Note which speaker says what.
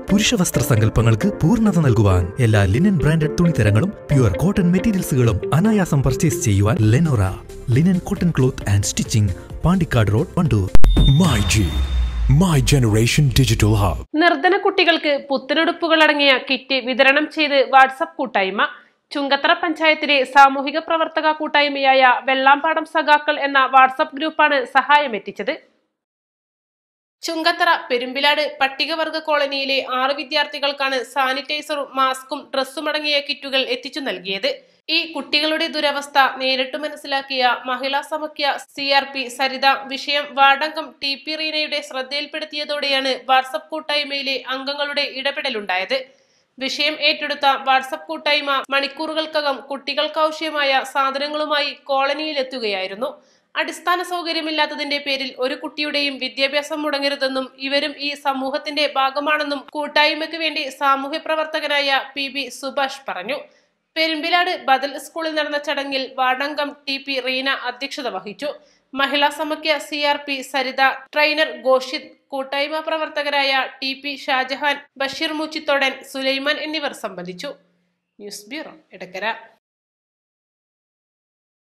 Speaker 1: പുരുഷ വസ്ത്ര സങ്കല്പങ്ങൾക്ക് പൂർണ്ണത നൽകുവാൻ എല്ലാ ലിനൻ ബ്രാൻഡഡ് തുണിത്തരങ്ങളും പ്യുവർ കോട്ടൺ മെറ്റീരിയൽസുകളും അനായാസം പർച്ചേസ് ചെയ്യുവാൻ Lenora linen cotton cloth and stitching Pandikkad road Wandoor
Speaker 2: My G, My Generation Digital Hub.
Speaker 3: നിർധന കുട്ടികൾക്ക് പുത്തനുടുപ്പുകൾ അടങ്ങിയ കിറ്റ് വിതരണം ചെയ്ത് വാട്സപ്പ് കൂട്ടായ്മ ചുങ്കത്തറ പഞ്ചായത്തിലെ സാമൂഹിക പ്രവർത്തക കൂട്ടായ്മയായ വെള്ളാമ്പാടം സഖാക്കൾ എന്ന വാട്സപ്പ് ഗ്രൂപ്പാണ് സഹായമെത്തിച്ചത് ചുങ്കത്തറ പെരുമ്പിലാട് പട്ടികവർഗ കോളനിയിലെ ആറ് വിദ്യാർത്ഥികൾക്കാണ് സാനിറ്റൈസറും മാസ്കും ഡ്രസ്സും അടങ്ങിയ കിറ്റുകൾ എത്തിച്ചു നൽകിയത് ഈ കുട്ടികളുടെ ദുരവസ്ഥ നേരിട്ട് മനസ്സിലാക്കിയ Mahila Samakhya C R P Saritha വിഷയം വാർഡംഗം ടി പി റീനയുടെ ശ്രദ്ധയിൽപ്പെടുത്തിയതോടെയാണ് വാട്സപ്പ് കൂട്ടായ്മയിലെ അംഗങ്ങളുടെ ഇടപെടലുണ്ടായത് വിഷയം ഏറ്റെടുത്ത വാട്സപ്പ് കൂട്ടായ്മ മണിക്കൂറുകൾക്കകം കുട്ടികൾക്കാവശ്യമായ സാധനങ്ങളുമായി കോളനിയിലെത്തുകയായിരുന്നു അടിസ്ഥാന സൗകര്യമില്ലാത്തതിന്റെ പേരിൽ ഒരു കുട്ടിയുടെയും വിദ്യാഭ്യാസം മുടങ്ങരുതെന്നും ഇവരും ഈ സമൂഹത്തിന്റെ ഭാഗമാണെന്നും കൂട്ടായ്മയ്ക്ക് വേണ്ടി സാമൂഹ്യ പ്രവർത്തകനായ പി ബി സുഭാഷ് പറഞ്ഞു പെരുമ്പിലാട് ബദൽ സ്കൂളിൽ നടന്ന ചടങ്ങിൽ വാർഡംഗം ടി പി റീന അധ്യക്ഷത വഹിച്ചു Mahila Samakhya C R P Saritha trainer Ghoshith കൂട്ടായ്മ പ്രവർത്തകരായ ടി പി ഷാജഹാൻ ബഷീർ മൂച്ചിത്തോടൻ സുലൈമാൻ എന്നിവർ സംബന്ധിച്ചു ന്യൂസ് ബ്യൂറോ എടക്കര